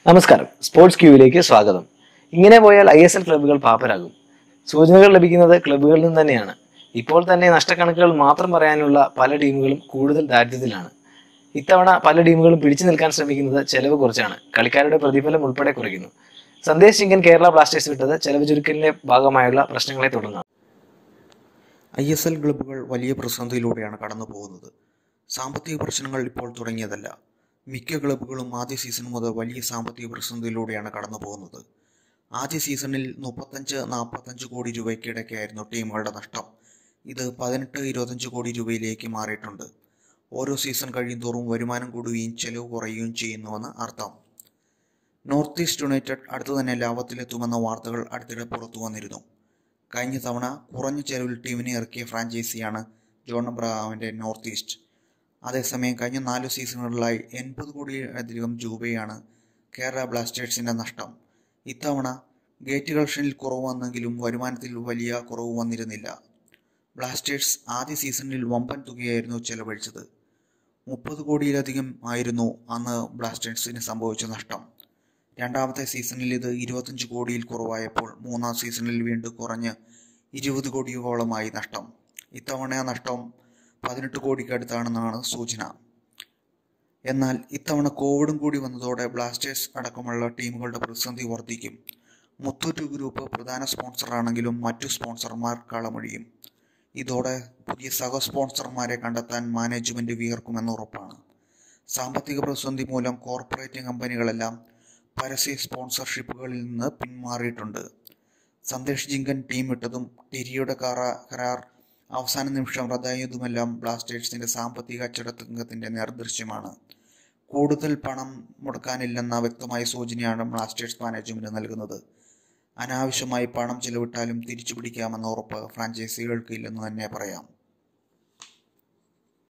നമസ്കാരം സ്പോർട്സ് ക്യൂവിലേക്ക് സ്വാഗതം ഇങ്ങനെ പോയാൽ ഐ എസ് എൽ ക്ലബ്ബുകൾ പാപ്പരാകും സൂചനകൾ ലഭിക്കുന്നത് ക്ലബ്ബുകളിൽ നിന്ന് തന്നെയാണ് ഇപ്പോൾ തന്നെ നഷ്ടക്കണക്കുകൾ മാത്രം പറയാനുള്ള പല ടീമുകളും കൂടുതൽ ദാരിദ്ര്യത്തിലാണ് ഇത്തവണ പല ടീമുകളും പിടിച്ചു നിൽക്കാൻ ശ്രമിക്കുന്നത് ചെലവ് കുറച്ചാണ് കളിക്കാരുടെ പ്രതിഫലം ഉൾപ്പെടെ കുറയ്ക്കുന്നു സന്ദേശ് ചിങ്കൻ കേരള ബ്ലാസ്റ്റേഴ്സ് വിട്ടത് ചെലവ് ചുരുക്കലിന്റെ ഭാഗമായുള്ള പ്രശ്നങ്ങളെ തുടർന്നാണ് ഐ എസ് എൽ ക്ലബ്ബുകൾ വലിയ പ്രതിസന്ധിയിലൂടെയാണ് കടന്നു പോകുന്നത് സാമ്പത്തിക പ്രശ്നങ്ങൾ ഇപ്പോൾ തുടങ്ങിയതല്ല മിക്ക ക്ലബ്ബുകളും ആദ്യ സീസൺ മുതൽ വലിയ സാമ്പത്തിക പ്രതിസന്ധിയിലൂടെയാണ് കടന്നു പോകുന്നത് ആദ്യ സീസണിൽ മുപ്പത്തഞ്ച് നാൽപ്പത്തഞ്ച് കോടി രൂപയ്ക്കിടയ്ക്കായിരുന്നു ടീമുകളുടെ നഷ്ടം ഇത് പതിനെട്ട് ഇരുപത്തഞ്ച് കോടി രൂപയിലേക്ക് മാറിയിട്ടുണ്ട് ഓരോ സീസൺ കഴിയുന്തോറും വരുമാനം കൂടുകയും ചെലവ് കുറയുകയും ചെയ്യുന്നുവെന്ന് അർത്ഥം നോർത്ത് ഈസ്റ്റ് യുണൈറ്റഡ് അടുത്തു തന്നെ ലാഭത്തിലെത്തുമെന്ന വാർത്തകൾ അടുത്തിടെ പുറത്തു വന്നിരുന്നു കഴിഞ്ഞ തവണ കുറഞ്ഞ ചെലവിൽ ടീമിനെ ഇറക്കിയ ഫ്രാഞ്ചൈസിയാണ് ജോൺ അബ്രഹാമിൻ്റെ നോർത്ത് ഈസ്റ്റ് അതേസമയം കഴിഞ്ഞ നാല് സീസണുകളിലായി എൺപത് കോടിയിലധികം രൂപയാണ് കേരള ബ്ലാസ്റ്റേഴ്സിൻ്റെ നഷ്ടം ഇത്തവണ ഗേറ്റ് കളക്ഷനിൽ കുറവ് വന്നെങ്കിലും വരുമാനത്തിൽ വലിയ കുറവ് വന്നിരുന്നില്ല ബ്ലാസ്റ്റേഴ്സ് ആദ്യ സീസണിൽ വമ്പൻ തുകയായിരുന്നു ചെലവഴിച്ചത് മുപ്പത് കോടിയിലധികം ആയിരുന്നു അന്ന് ബ്ലാസ്റ്റേഴ്സിന് സംഭവിച്ച നഷ്ടം രണ്ടാമത്തെ സീസണിൽ ഇത് ഇരുപത്തഞ്ച് കോടിയിൽ കുറവായപ്പോൾ മൂന്നാം സീസണിൽ വീണ്ടും കുറഞ്ഞ് ഇരുപത് കോടിയോളമായി നഷ്ടം ഇത്തവണ ആ നഷ്ടം പതിനെട്ട് കോടിക്കടുത്താണെന്നാണ് സൂചന എന്നാൽ ഇത്തവണ കോവിഡും കൂടി വന്നതോടെ ബ്ലാസ്റ്റേഴ്സ് അടക്കമുള്ള ടീമുകളുടെ പ്രതിസന്ധി വർദ്ധിക്കും മുത്തൂറ്റ് ഗ്രൂപ്പ് പ്രധാന സ്പോൺസറാണെങ്കിലും മറ്റു സ്പോൺസർമാർ കളമൊഴിയും ഇതോടെ പുതിയ സഹ സ്പോൺസർമാരെ കണ്ടെത്താൻ മാനേജ്മെന്റ് വിയർക്കുമെന്ന് ഉറപ്പാണ് സാമ്പത്തിക പ്രതിസന്ധി മൂലം കോർപ്പറേറ്റ് കമ്പനികളെല്ലാം പരസ്യ സ്പോൺസർഷിപ്പുകളിൽ നിന്ന് പിന്മാറിയിട്ടുണ്ട് സന്ദേശ് ജിങ്കൻ ടീം വിട്ടതും ടിരിയുടെ കരാ- കരാർ അവസാന നിമിഷം റദ്ദായതുമെല്ലാം ബ്ലാസ്റ്റേഴ്സിന്റെ സാമ്പത്തിക അച്ചടക്കത്തിന്റെ നേർദൃശ്യമാണ് കൂടുതൽ പണം മുടക്കാനില്ലെന്ന വ്യക്തമായ സൂചനയാണ് ബ്ലാസ്റ്റേഴ്സ് മാനേജ്മെന്റ് നൽകുന്നത് അനാവശ്യമായി പണം ചെലവിട്ടാലും തിരിച്ചു പിടിക്കാമെന്ന ഉറപ്പ് ഫ്രാഞ്ചൈസികൾക്ക് ഇല്ലെന്ന് തന്നെ പറയാം